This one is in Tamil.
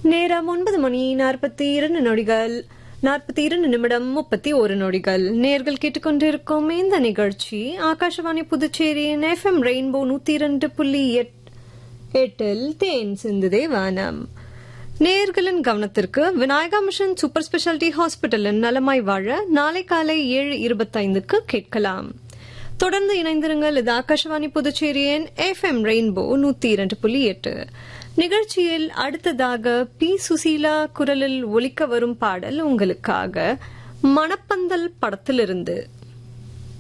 நேரம் ஒன்பது மணி நாற்பத்தி இரண்டு நொடிகள் நாற்பத்தி இரண்டு நிமிடம் முப்பத்தி ஒரு நொடிகள் நேர்கள் கேட்டுக்கொண்டிருக்கும் இந்த நிகழ்ச்சி ஆகாஷவாணி புதுச்சேரியின் எஃப்எம் ரெயின்போ நூத்தி இரண்டு புள்ளி எட்- எட்டில் தேன் சிந்துதே வானம் நேர்களின் கவனத்திற்கு விநாயகா மிஷன் சூப்பர் ஸ்பெஷாலிட்டி ஹாஸ்பிட்டலின் நலமாய் வாழ நாளை காலை ஏழு இருபத்தைந்துக்கு கேட்கலாம் தொடர்ந்து இணைந்திருங்கள் இது ஆகாஷவாணி புதுச்சேரியின் எஃப்எம் ரெயின்போ நூத்தி இரண்டு புள்ளி எட்டு நிகழ்ச்சியில் அடுத்ததாக பி சுசீலா குரலில் ஒலிக்க வரும் பாடல் உங்களுக்காக மணப்பந்தல் படத்திலிருந்து